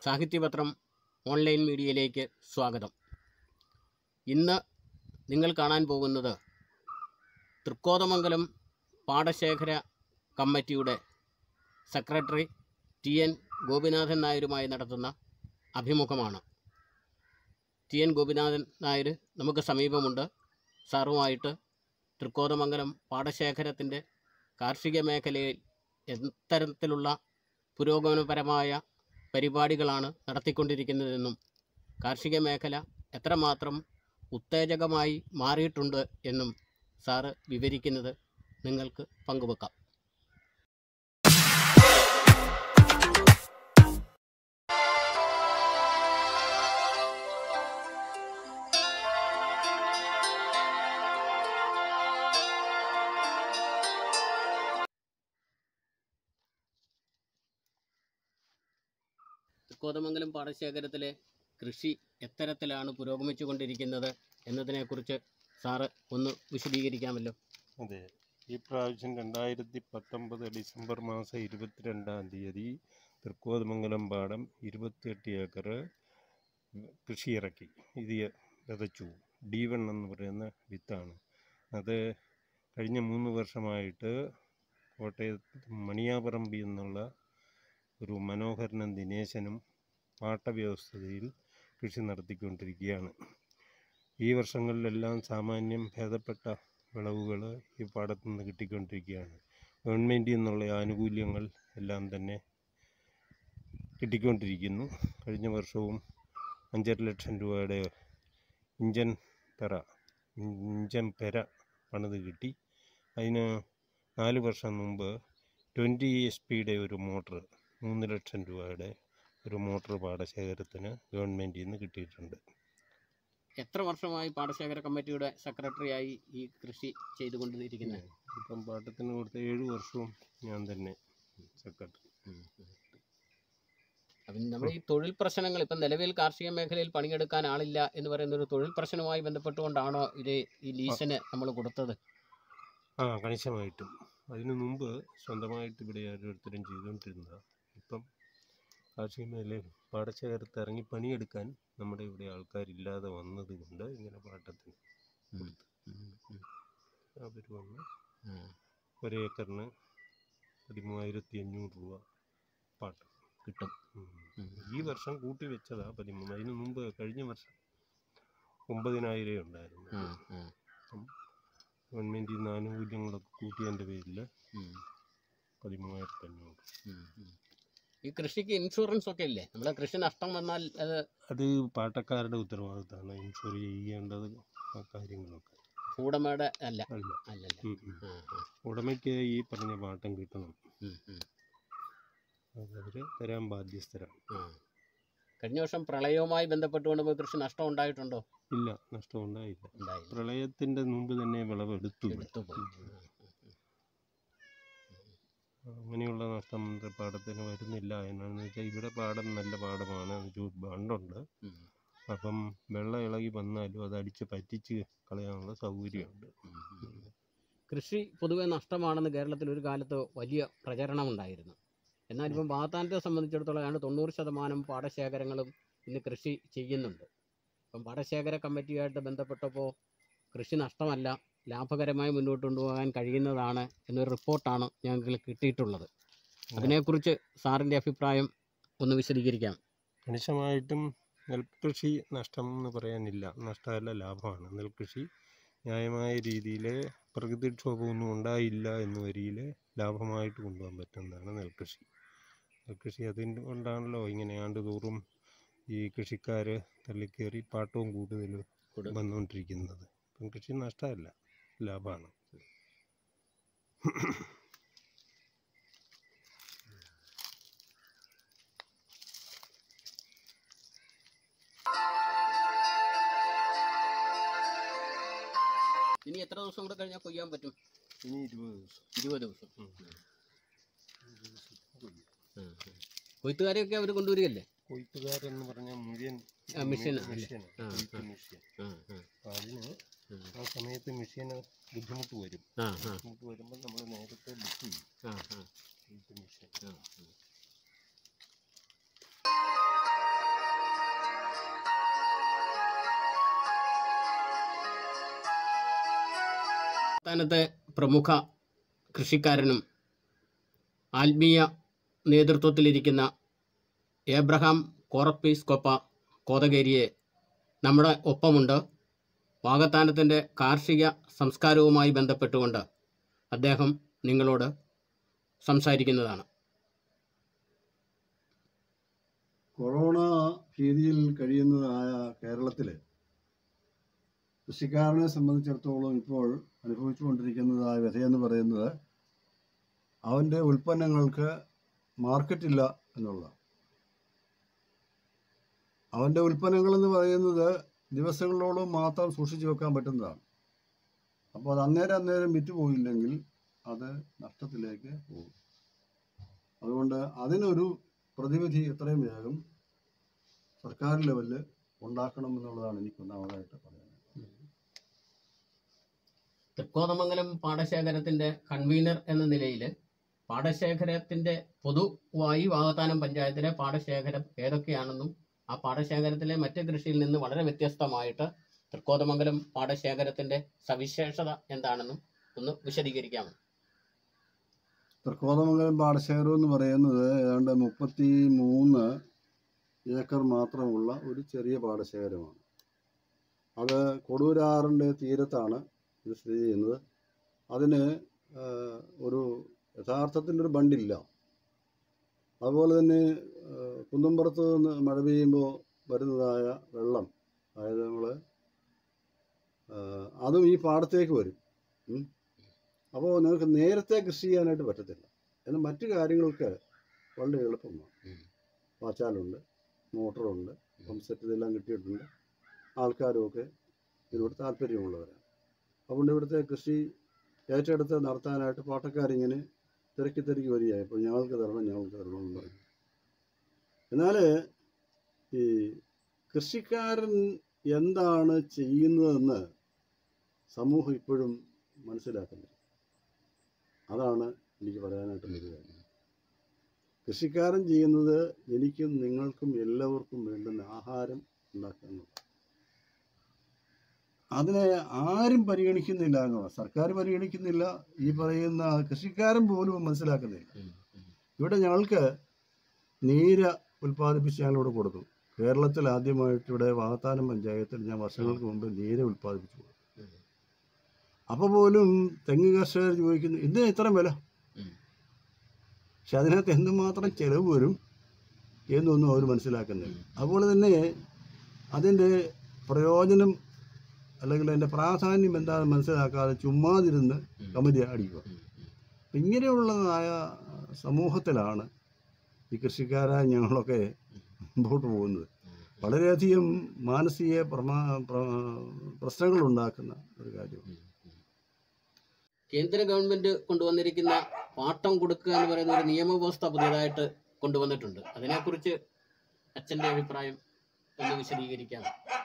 സാഹിത്യപത്രം online മീഡിയയിലേക്ക് സ്വാഗതം ഇന്ന് നിങ്ങൾ കാണാൻ പോകുന്നത് തൃക്കോതമംഗലം പാടശേഖര കമ്മിറ്റിയുടെ സെക്രട്ടറി ടി എൻ ഗോപിനാഥൻ നായരുമായി നടത്തുന്ന അഭിമുഖമാണ് ടി എൻ ഗോപിനാഥൻ നായർ നമുക്ക് സമീപമുണ്ട് സാറുമായിട്ട് തൃക്കോതമംഗലം പാടശേഖരത്തിൻ്റെ കാർഷിക മേഖലയിൽ എത്തരത്തിലുള്ള പുരോഗമനപരമായ പരിപാടികളാണ് നടത്തിക്കൊണ്ടിരിക്കുന്നതെന്നും കാർഷിക മേഖല എത്രമാത്രം ഉത്തേജകമായി മാറിയിട്ടുണ്ട് എന്നും സാറ് വിവരിക്കുന്നത് നിങ്ങൾക്ക് പങ്കുവെക്കാം കോതമംഗലം പാടശേഖരത്തിലെ കൃഷി എത്തരത്തിലാണ് പുരോഗമിച്ചുകൊണ്ടിരിക്കുന്നത് എന്നതിനെക്കുറിച്ച് സാറ് ഒന്ന് വിശദീകരിക്കാമല്ലോ അതെ ഈ പ്രാവശ്യം രണ്ടായിരത്തി പത്തൊമ്പത് ഡിസംബർ മാസം ഇരുപത്തിരണ്ടാം തീയതി തൃക്കോതമംഗലം പാടം ഇരുപത്തിയെട്ട് ഏക്കർ കൃഷി ഇറക്കി ഇത് വിതച്ചു ഡി വൺ എന്ന് പറയുന്ന വിത്താണ് അത് കഴിഞ്ഞ മൂന്ന് വർഷമായിട്ട് കോട്ടയത്ത് മണിയാപറമ്പി എന്നുള്ള ഒരു മനോഹരനും ദിനേശനും പാട്ടവ്യവസ്ഥയിൽ കൃഷി നടത്തിക്കൊണ്ടിരിക്കുകയാണ് ഈ വർഷങ്ങളിലെല്ലാം സാമാന്യം ഭേദപ്പെട്ട വിളവുകൾ ഈ പാടത്തു നിന്ന് കിട്ടിക്കൊണ്ടിരിക്കുകയാണ് ഗവൺമെൻറ്റിൽ നിന്നുള്ള ആനുകൂല്യങ്ങൾ എല്ലാം തന്നെ കിട്ടിക്കൊണ്ടിരിക്കുന്നു കഴിഞ്ഞ വർഷവും അഞ്ചര ലക്ഷം രൂപയുടെ ഇഞ്ചൻ പെറ ഇഞ്ചൻ പെര പണിത് കിട്ടി അതിന് നാല് വർഷം മുമ്പ് ട്വൻറ്റി എസ് പിയുടെ ഒരു മോട്ടർ മൂന്ന് ലക്ഷം രൂപയുടെ ഒരു മോട്ടോർ പാടശേഖരത്തിന് ഗവൺമെൻറ്റിൽ നിന്ന് കിട്ടിയിട്ടുണ്ട് എത്ര വർഷമായി പാടശേഖര കമ്മിറ്റിയുടെ സെക്രട്ടറിയായി ഈ കൃഷി ചെയ്തുകൊണ്ടിരിക്കുന്നത് ഇപ്പം പാട്ടത്തിന് കൊടുത്ത ഏഴ് വർഷവും ഞാൻ തന്നെ സെക്രട്ടറി അപ്പം നമ്മൾ ഈ തൊഴിൽ പ്രശ്നങ്ങൾ ഇപ്പം നിലവിൽ കാർഷിക മേഖലയിൽ പണിയെടുക്കാൻ ആളില്ല എന്ന് പറയുന്ന ഒരു തൊഴിൽ പ്രശ്നവുമായി ബന്ധപ്പെട്ടുകൊണ്ടാണോ ഇത് ഈ ലീസിന് നമ്മൾ കൊടുത്തത് ആ കണിശമായിട്ടും അതിനു മുമ്പ് സ്വന്തമായിട്ട് ഇവിടെ ഓരോരുത്തരും ചെയ്തുകൊണ്ടിരുന്നതാണ് ഇപ്പം കാർഷിക മേഖലയിൽ പാടശേഖരത്ത് ഇറങ്ങി പണിയെടുക്കാൻ നമ്മുടെ ഇവിടെ ആൾക്കാരില്ലാതെ വന്നത് കൊണ്ട് ഇങ്ങനെ പാട്ടത്തിന് അവർ വന്ന് ഒരേക്കറിന് പതിമൂവായിരത്തി അഞ്ഞൂറ് രൂപ പാട്ടം കിട്ടും ഉം. ഉം. ഈ വർഷം കൂട്ടി വെച്ചതാ പതിമൂന്ന് അതിന് മുമ്പ് കഴിഞ്ഞ വർഷം ഒമ്പതിനായിരം ഉണ്ടായിരുന്നു ഉം, ഉം, ഗവൺമെൻറ്റിൽ നിന്ന് ആനുകൂല്യങ്ങളൊക്കെ കൂട്ടിയതിൻ്റെ പേരിൽ ഉം, പതിമൂവായിരത്തി അഞ്ഞൂറ് ഉം, ഉം. ഈ കൃഷിക്ക് ഇൻഷുറൻസ് ഒക്കെ ഇല്ലേ നമ്മളെ കൃഷി നഷ്ടം വന്നാൽ അത് അത് പാട്ടക്കാരുടെ ഉത്തരവാദിത്തമാണ് ഇൻഷുർ ചെയ്യേണ്ടത് ആ കാര്യങ്ങളൊക്കെ ഉടമയുടെ അല്ല അല്ല അല്ലല്ല ഉം, ഉം. ആ, ആ. ഉടമയ്ക്ക് ഈ പറഞ്ഞ പാട്ടം കിട്ടണം ഉം, ഉം, അതവർ തരാൻ ബാധ്യസ്ഥരാണ് ആ. കഴിഞ്ഞ വർഷം പ്രളയവുമായി ബന്ധപ്പെട്ടുകൊണ്ട് പോയി കൃഷി നഷ്ടം ഉണ്ടായിട്ടുണ്ടോ ഇല്ല നഷ്ടം ഉണ്ടായില്ല ഉണ്ടായില്ല പ്രളയത്തിൻ്റെ മുമ്പ് തന്നെ വിളവെടുത്തു ഇവിടെ. എടുത്തു പോയി അങ്ങനെയുള്ള നഷ്ടം നമ്മുടെ പാടത്തിന് വരുന്നില്ല എന്നാണെന്ന് വെച്ചാൽ ഇവിടെ പാടം നല്ല പാടമാണ് ഒരു ബണ്ടുണ്ട് ഉം, അപ്പം വെള്ളം ഇളകി വന്നാലും അത് അടിച്ച് പറ്റിച്ച് കളയാനുള്ള സൗകര്യമുണ്ട് ഉം, ഉം. കൃഷി പൊതുവെ നഷ്ടമാണെന്ന് കേരളത്തിൽ ഒരു കാലത്ത് വലിയ പ്രചരണമുണ്ടായിരുന്നു എന്നാൽ ഇപ്പം വാത്താനത്തെ സംബന്ധിച്ചിടത്തോളം ഏതാണ്ട് തൊണ്ണൂറ് ശതമാനം പാടശേഖരങ്ങളും ഇന്ന് കൃഷി ചെയ്യുന്നുണ്ട് അപ്പം പാടശേഖര കമ്മിറ്റിയുമായിട്ട് ബന്ധപ്പെട്ടപ്പോൾ കൃഷി നഷ്ടമല്ല ലാഭകരമായി മുന്നോട്ട് കൊണ്ടുപോകാൻ കഴിയുന്നതാണ് എന്നൊരു റിപ്പോർട്ടാണ് ഞങ്ങൾക്ക് കിട്ടിയിട്ടുള്ളത് അതിനെക്കുറിച്ച് സാറിൻ്റെ അഭിപ്രായം ഒന്ന് വിശദീകരിക്കാം കണിശമായിട്ടും നെൽകൃഷി നഷ്ടം എന്ന് പറയാനില്ല നഷ്ടമല്ല ലാഭമാണ് നെൽകൃഷി ന്യായമായ രീതിയിൽ പ്രകൃതിക്ഷോഭമൊന്നും ഉണ്ടായില്ല എന്ന വരിയിൽ ലാഭമായിട്ട് കൊണ്ടുപോകാൻ പറ്റുന്നതാണ് നെൽകൃഷി നെൽകൃഷി അതിൻ്റെ കൊണ്ടാണല്ലോ ഇങ്ങനെ ആണ്ടുതോറും ഈ കൃഷിക്കാർ തള്ളിക്കയറി പാട്ടവും കൂടുതൽ കൊടു- വന്നുകൊണ്ടിരിക്കുന്നത് ഇപ്പം കൃഷി നഷ്ടമല്ല ലാഭമാണ് ഇനി എത്ര ദിവസം കൂടെ കഴിഞ്ഞാൽ കൊയ്യാൻ പറ്റും ഇനി ഇരുപത് ദിവസം ഇരുപത് ദിവസം ഉം. കൊയ്ത്തുകാരെയൊക്കെ അവർ കൊണ്ടുവരികയല്ലേ കൊയ്ത്തുകാരെന്ന് പറഞ്ഞാൽ മുഴുവൻ ആ, മെഷീൻ അല്ലേ? മെഷീൻ ആ, കൊയ്ത്ത് ആ. മെഷീൻ ആ ആ അപ്പം അതിന് ഉം. ആ സമയത്ത് മെഷീന് ബുദ്ധിമുട്ട് വരും ആ ആ ബുദ്ധിമുട്ട് വരുമ്പോൾ നമ്മൾ നേരത്തെ ബുക്ക് ചെയ്യും ആ ആ കൊയ്ത്ത് മെഷീൻ ആ, ആ. സംസ്ഥാനത്തെ പ്രമുഖ കൃഷിക്കാരനും ആത്മീയ നേതൃത്വത്തിലിരിക്കുന്ന ഏബ്രഹാം കോറപ്പീസ്കൊപ്പ കോതകേരിയെ നമ്മുടെ ഒപ്പമുണ്ട് വാകത്താനത്തിൻ്റെ കാർഷിക സംസ്കാരവുമായി ബന്ധപ്പെട്ടുകൊണ്ട് അദ്ദേഹം നിങ്ങളോട് സംസാരിക്കുന്നതാണ് കൊറോണ ഭീതിയിൽ കഴിയുന്നതായ കേരളത്തിൽ കൃഷിക്കാരനെ സംബന്ധിച്ചിടത്തോളം ഇപ്പോൾ അനുഭവിച്ചുകൊണ്ടിരിക്കുന്നതായ വ്യഥയെന്ന് പറയുന്നത് അവൻ്റെ ഉൽപ്പന്നങ്ങൾക്ക് മാർക്കറ്റില്ല എന്നുള്ളതാണ് അവൻ്റെ ഉൽപ്പന്നങ്ങളെന്ന് പറയുന്നത് ദിവസങ്ങളോളം മാത്രം സൂക്ഷിച്ചു വെക്കാൻ പറ്റുന്നതാണ് അപ്പോൾ അത് അന്നേരം അന്നേരം വിറ്റ് പോയില്ലെങ്കിൽ അത് നഷ്ടത്തിലേക്ക് പോകും അതുകൊണ്ട് അതിനൊരു പ്രതിവിധി എത്രയും വേഗം സർക്കാർ ലെവലിൽ ഉണ്ടാക്കണം എന്നുള്ളതാണ് എനിക്ക് ഒന്നാമതായിട്ട് പറയാനുള്ളത് തൃക്കോതമംഗലം പാടശേഖരത്തിൻ്റെ കൺവീനർ എന്ന നിലയിൽ പാടശേഖരത്തിൻ്റെ പൊതുവായി വാകത്താനം പഞ്ചായത്തിലെ പാടശേഖരം ഏതൊക്കെയാണെന്നും ആ പാടശേഖരത്തിലെ മറ്റ് കൃഷിയിൽ നിന്ന് വളരെ വ്യത്യസ്തമായിട്ട് തൃക്കോതമംഗലം പാടശേഖരത്തിൻ്റെ സവിശേഷത എന്താണെന്നും ഒന്ന് വിശദീകരിക്കാമോ തൃക്കോതമംഗലം പാടശേഖരം എന്ന് പറയുന്നത് ഏതാണ്ട് മുപ്പത്തി മൂന്ന് ഏക്കർ മാത്രമുള്ള ഒരു ചെറിയ പാടശേഖരമാണ് അത് കൊടുവരാറിൻ്റെ തീരത്താണ് ഇത് സ്ഥിതി ചെയ്യുന്നത് അതിന് ആ, ഒരു യഥാർത്ഥത്തിൽ ഒരു ബണ്ടില്ല അതുപോലെ തന്നെ ആ, കുന്നമ്പുറത്ത് നിന്ന് മഴ പെയ്യുമ്പോൾ വരുന്നതായ വെള്ളം അതായത് നമ്മൾ അതും ഈ പാടത്തേക്ക് വരും ഉം. അപ്പോൾ നിങ്ങൾക്ക് നേരത്തെ കൃഷി ചെയ്യാനായിട്ട് പറ്റത്തില്ല എന്നാൽ മറ്റു കാര്യങ്ങൾക്ക് വളരെ എളുപ്പമാണ് ഉം. വാച്ചാലുണ്ട് മോട്ടറുണ്ട് പമ്പ് സെറ്റ് ഇതെല്ലാം കിട്ടിയിട്ടുണ്ട് ആൾക്കാരുമൊക്കെ ഇതിനോട് താല്പര്യമുള്ളവരാണ് അതുകൊണ്ട് ഇവിടുത്തെ കൃഷി ഏറ്റെടുത്ത് നടത്താനായിട്ട് പാട്ടക്കാരിങ്ങനെ തിരക്കി തിരക്കി വരികയായി ഇപ്പോൾ ഞങ്ങൾക്ക് തരണം ഞങ്ങൾക്ക് തരണം എന്ന് പറയും എന്നാൽ ഈ കൃഷിക്കാരൻ എന്താണ് ചെയ്യുന്നതെന്ന് സമൂഹം ഇപ്പോഴും മനസ്സിലാക്കുന്നില്ല അതാണ് എനിക്ക് പറയാനായിട്ടുള്ളൊരു കാര്യം കൃഷിക്കാരൻ ചെയ്യുന്നത് എനിക്കും നിങ്ങൾക്കും എല്ലാവർക്കും വേണ്ടുന്ന ആഹാരം ഉണ്ടാക്കുക എന്നുള്ളത് അതിനെ ആരും പരിഗണിക്കുന്നില്ല എന്നുള്ളത് സർക്കാർ പരിഗണിക്കുന്നില്ല ഈ പറയുന്ന കൃഷിക്കാരൻ പോലും മനസ്സിലാക്കുന്നില്ല ഇവിടെ ഞങ്ങൾക്ക് നീര ഉൽപ്പാദിപ്പിച്ച് ഞങ്ങളിവിടെ കൊടുത്തു കേരളത്തിൽ ആദ്യമായിട്ട് ഇവിടെ വാകത്താനം പഞ്ചായത്തിൽ ഞാൻ വർഷങ്ങൾക്ക് മുമ്പ് നീര ഉൽപ്പാദിപ്പിച്ചു കൊടുത്തു അപ്പോൾ പോലും തെങ്ങ് കർഷകർ ചോദിക്കുന്നു എന്തിനാ ഇത്രയും വില ഉം. പക്ഷെ അതിനകത്ത് എന്തുമാത്രം ചെലവ് വരും എന്നൊന്നും അവർ മനസ്സിലാക്കുന്നില്ല അതുപോലെ തന്നെ അതിൻ്റെ പ്രയോജനം അല്ലെങ്കിൽ അതിൻ്റെ പ്രാധാന്യം എന്താണെന്ന് മനസ്സിലാക്കാതെ ചുമ്മാതിരുന്ന് കമതി അടിക്കുക അപ്പം ഇങ്ങനെയുള്ളതായ സമൂഹത്തിലാണ് ഈ കൃഷിക്കാരായ ഞങ്ങളൊക്കെ മുമ്പോട്ട് പോകുന്നത് വളരെയധികം മാനസിക പ്രമാ പ്ര- പ്രശ്നങ്ങളുണ്ടാക്കുന്ന ഒരു കാര്യമാണ് കേന്ദ്ര ഗവൺമെന്റ് കൊണ്ടുവന്നിരിക്കുന്ന പാട്ടം കൊടുക്കുക എന്ന് പറയുന്ന ഒരു നിയമവ്യവസ്ഥ പുതിയതായിട്ട് കൊണ്ടുവന്നിട്ടുണ്ട് അതിനെക്കുറിച്ച് അച്ഛന്റെ അഭിപ്രായം ഒന്ന് വിശദീകരിക്കാം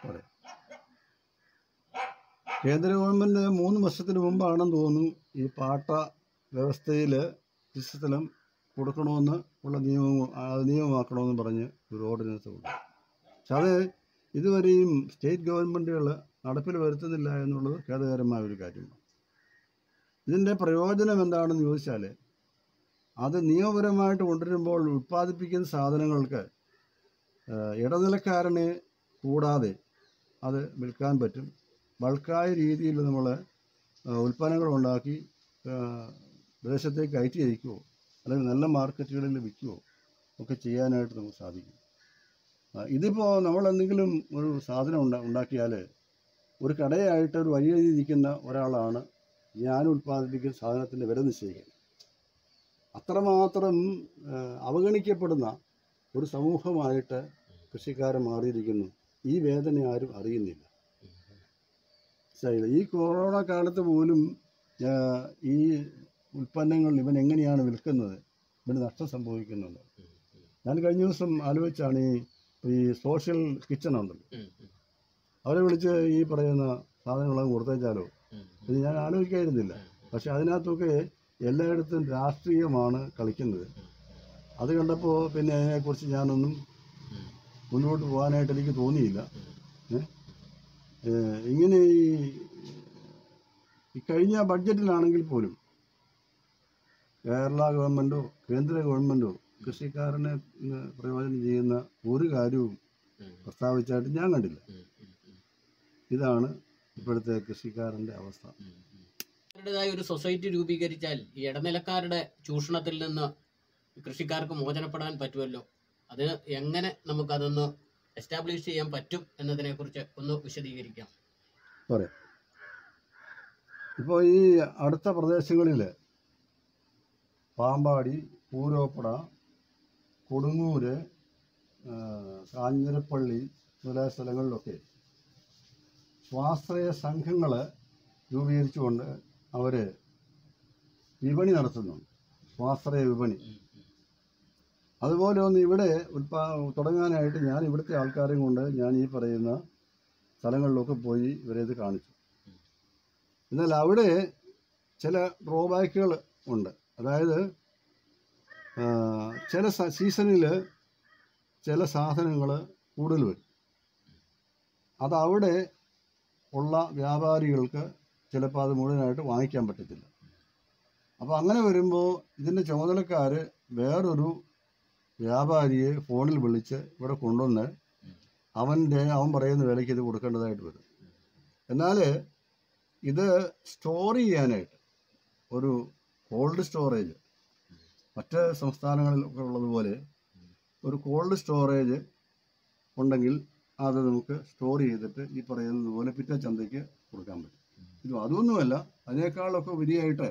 കേന്ദ്ര ഗവൺമെൻറ് മൂന്ന് വർഷത്തിന് മുമ്പാണെന്ന് തോന്നുന്നു ഈ പാട്ട വ്യവസ്ഥയിൽ കൃഷിസ്ഥലം കൊടുക്കണമെന്ന് ഉള്ള നിയമം ആ നിയമമാക്കണമെന്ന് പറഞ്ഞ് ഒരു ഓർഡിനൻസ് ഉണ്ട് പക്ഷെ അത് ഇതുവരെയും സ്റ്റേറ്റ് ഗവൺമെൻറ്റുകൾ നടപ്പിൽ വരുത്തുന്നില്ല എന്നുള്ളത് ഖേദകരമായ ഒരു കാര്യമാണ് ഇതിൻ്റെ പ്രയോജനം എന്താണെന്ന് ചോദിച്ചാൽ അത് നിയമപരമായിട്ട് കൊണ്ടുവരുമ്പോൾ ഉൽപ്പാദിപ്പിക്കുന്ന സാധനങ്ങൾക്ക് ആ, ഇടനിലക്കാരനെ കൂടാതെ അത് വിൽക്കാൻ പറ്റും ബൾക്കായ രീതിയിൽ നമ്മൾ ഉൽപ്പന്നങ്ങൾ ഉണ്ടാക്കി ആ, വിദേശത്തേക്ക് കയറ്റി അയക്കുമോ അല്ലെങ്കിൽ നല്ല മാർക്കറ്റുകളിൽ വിൽക്കുമോ ഒക്കെ ചെയ്യാനായിട്ട് നമുക്ക് സാധിക്കും ആ, ഇതിപ്പോൾ നമ്മൾ എന്തെങ്കിലും ഒരു സാധനം ഉണ്ടാ ഉണ്ടാക്കിയാൽ ഒരു കടയായിട്ട് ഒരു വഴിയെഴുതി നിൽക്കുന്ന ഒരാളാണ് ഞാൻ ഉൽപ്പാദിപ്പിക്കുന്ന സാധനത്തിൻ്റെ വില നിശ്ചയിക്കുന്നത് അത്രമാത്രം ആ, അവഗണിക്കപ്പെടുന്ന ഒരു സമൂഹമായിട്ട് കൃഷിക്കാരൻ മാറിയിരിക്കുന്നു ഈ വേദന ആരും അറിയുന്നില്ല മനസ്സിലായില്ല ഈ കൊറോണ കാലത്ത് പോലും ആ, ഈ ഉൽപ്പന്നങ്ങൾ ഇവൻ എങ്ങനെയാണ് വിൽക്കുന്നത് ഇവന് നഷ്ടം സംഭവിക്കുന്നുണ്ട് ഞാൻ കഴിഞ്ഞ ദിവസം ആലോചിച്ചാണ് ഈ ഈ സോഷ്യൽ കിച്ചൺ ഉണ്ടല്ലോ അവരെ വിളിച്ച് ഈ പറയുന്ന സാധനങ്ങളൊക്കെ കൊടുത്തേച്ചാലോ ഇത് ഞാൻ ആലോചിക്കായിരുന്നില്ല പക്ഷെ അതിനകത്തൊക്കെ എല്ലായിടത്തും രാഷ്ട്രീയമാണ് കളിക്കുന്നത് അത് കണ്ടപ്പോൾ പിന്നെ അതിനെക്കുറിച്ച് ഞാനൊന്നും മുന്നോട്ട് പോകാനായിട്ട് എനിക്ക് തോന്നിയില്ല ഏ? ഏ, ഇങ്ങനെ ഈ ഈ കഴിഞ്ഞ ബഡ്ജറ്റിലാണെങ്കിൽ പോലും കേരള ഗവൺമെൻറ്റോ കേന്ദ്ര ഗവൺമെൻറ്റോ കൃഷിക്കാരനെ ഇന്ന് പ്രയോജനം ചെയ്യുന്ന ഒരു കാര്യവും ഉം, പ്രസ്താവിച്ചായിട്ട് ഞാൻ കണ്ടില്ല ഉം, ഉം, ഉം, ഇതാണ് ഇപ്പോഴത്തെ കൃഷിക്കാരൻ്റെ അവസ്ഥ ഉം, ഉം. അവരുടേതായ ഒരു സൊസൈറ്റി രൂപീകരിച്ചാൽ ഈ ഇടനിലക്കാരുടെ ചൂഷണത്തിൽ നിന്ന് കൃഷിക്കാർക്ക് മോചനപ്പെടാൻ പറ്റുമല്ലോ അത് എങ്ങനെ നമുക്കതൊന്ന് എസ്റ്റാബ്ലിഷ് ചെയ്യാൻ പറ്റും എന്നതിനെക്കുറിച്ച് ഒന്ന് വിശദീകരിക്കാം ഇപ്പോൾ ഈ അടുത്ത പ്രദേശങ്ങളിൽ പാമ്പാടി പൂരോപ്പട കൊടുങ്ങൂര് ആ, കാഞ്ഞിരപ്പള്ളി മുതലായ സ്ഥലങ്ങളിലൊക്കെ സ്വാശ്രയ സംഘങ്ങൾ രൂപീകരിച്ചുകൊണ്ട് അവർ വിപണി നടത്തുന്നുണ്ട് സ്വാശ്രയ വിപണി ഉം, ഉം, അതുപോലെ ഒന്ന് ഇവിടെ ഉൽപാ തുടങ്ങാനായിട്ട് ഞാൻ ഇവിടുത്തെ ആൾക്കാരെയും കൊണ്ട് ഞാൻ ഈ പറയുന്ന സ്ഥലങ്ങളിലൊക്കെ പോയി ഇവരെ ഇത് കാണിച്ചു എന്നാൽ അവിടെ ചില ഡ്രോബാക്കുകൾ ഉണ്ട് അതായത് ആ, ചില സീസണിൽ ചില സാധനങ്ങൾ കൂടുതൽ വരും അതവിടെ ഉള്ള വ്യാപാരികൾക്ക് ചിലപ്പോൾ അത് മുഴുവനായിട്ട് വാങ്ങിക്കാൻ പറ്റത്തില്ല അപ്പോൾ അങ്ങനെ വരുമ്പോൾ ഇതിൻ്റെ ചുമതലക്കാർ വേറൊരു വ്യാപാരിയെ ഫോണിൽ വിളിച്ച് ഇവിടെ കൊണ്ടുവന്ന് അവൻ്റെ അവൻ പറയുന്ന വിലയ്ക്ക് ഇത് കൊടുക്കേണ്ടതായിട്ട് വരും എന്നാൽ ഇത് സ്റ്റോർ ചെയ്യാനായിട്ട് ഒരു കോൾഡ് സ്റ്റോറേജ് മറ്റ് സംസ്ഥാനങ്ങളിലൊക്കെ ഉള്ളതുപോലെ ഒരു കോൾഡ് സ്റ്റോറേജ് ഉണ്ടെങ്കിൽ അത് നമുക്ക് സ്റ്റോർ ചെയ്തിട്ട് ഈ പറയുന്നത് പോലെ പിറ്റേ ചന്തയ്ക്ക് കൊടുക്കാൻ പറ്റും ഇത് അതൊന്നുമല്ല അതിനേക്കാളൊക്കെ ഉപരിയായിട്ട്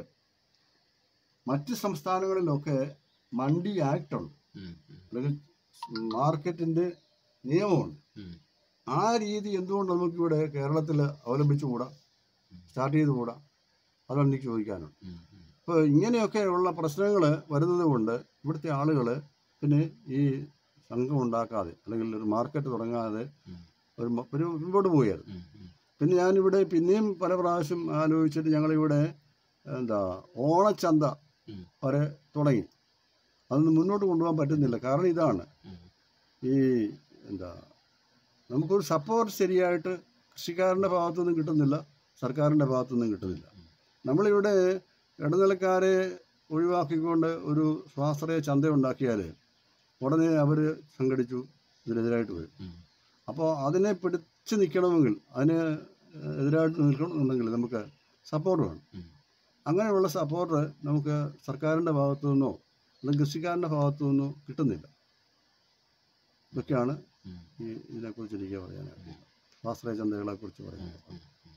മറ്റ് സംസ്ഥാനങ്ങളിലൊക്കെ മണ്ഡി ആക്ട് ഉണ്ട് ഉം, ഉം, അല്ലെങ്കിൽ മാർക്കറ്റിൻ്റെ നിയമമുണ്ട് ഉം. ആ രീതി എന്തുകൊണ്ട് നമുക്കിവിടെ കേരളത്തിൽ അവലംബിച്ചുകൂടാ സ്റ്റാർട്ട് ചെയ്തുകൂടാ അതാണ് എനിക്ക് ചോദിക്കാനുള്ളത് ഉം, ഉം. ഇപ്പോൾ ഇങ്ങനെയൊക്കെ ഉള്ള പ്രശ്നങ്ങൾ വരുന്നത് കൊണ്ട് ഇവിടുത്തെ ആളുകൾ പിന്നെ ഈ സംഘം ഉണ്ടാക്കാതെ അല്ലെങ്കിൽ ഒരു മാർക്കറ്റ് തുടങ്ങാതെ ഉം. ഒരു മ- ഒരു മുമ്പോട്ട് പോവുകയായിരുന്നു ഉം, ഉം. പിന്നെ ഞാനിവിടെ പിന്നെയും പല പ്രാവശ്യം ആലോചിച്ചിട്ട് ഞങ്ങളിവിടെ എന്താ ഓണച്ചന്ത ഉം. വരെ തുടങ്ങി അതൊന്നും മുന്നോട്ട് കൊണ്ടുപോകാൻ പറ്റുന്നില്ല കാരണം ഇതാണ് ഉം. ഈ എന്താ നമുക്കൊരു സപ്പോർട്ട് ശരിയായിട്ട് കൃഷിക്കാരൻ്റെ ഭാഗത്തുനിന്നും കിട്ടുന്നില്ല സർക്കാരിൻ്റെ ഭാഗത്തുനിന്നും കിട്ടുന്നില്ല നമ്മളിവിടെ ഇടനിലക്കാരെ ഒഴിവാക്കിക്കൊണ്ട് ഒരു സ്വാശ്രയ ചന്ത ഉണ്ടാക്കിയാൽ ഉടനെ അവർ സംഘടിച്ചു ഇതിനെതിരായിട്ട് വരും ഉം. അപ്പോൾ അതിനെ പിടിച്ച് നിൽക്കണമെങ്കിൽ അതിന് എതിരായിട്ട് നിൽക്കണമെന്നുണ്ടെങ്കിൽ നമുക്ക് സപ്പോർട്ട് വേണം ഉം. അങ്ങനെയുള്ള സപ്പോർട്ട് നമുക്ക് സർക്കാരിൻ്റെ ഭാഗത്തു നിന്നോ അല്ലെങ്കിൽ കൃഷിക്കാരൻ്റെ ഭാഗത്തു നിന്നോ കിട്ടുന്നില്ല ഇതൊക്കെയാണ് ഉം. ഈ ഇതിനെക്കുറിച്ച് എനിക്ക് പറയാനായിട്ട് സ്വാശ്രയ ചന്തകളെക്കുറിച്ച് പറയുന്നത് ഉം.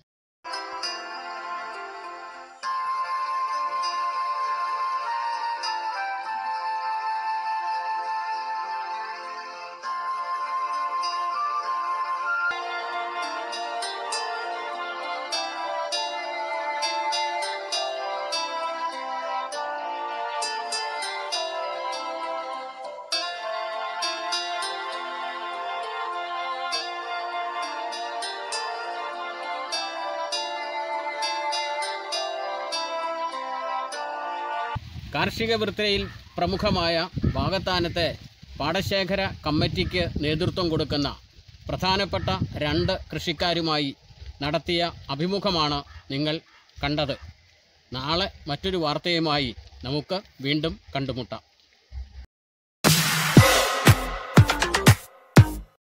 കാർഷിക വൃത്തിയിൽ പ്രമുഖമായ വാകത്താനത്തെ പാടശേഖര കമ്മിറ്റിക്ക് നേതൃത്വം കൊടുക്കുന്ന പ്രധാനപ്പെട്ട രണ്ട് കൃഷിക്കാരുമായി നടത്തിയ അഭിമുഖമാണ് നിങ്ങൾ കണ്ടത് നാളെ മറ്റൊരു വാർത്തയുമായി നമുക്ക് വീണ്ടും കണ്ടുമുട്ടാം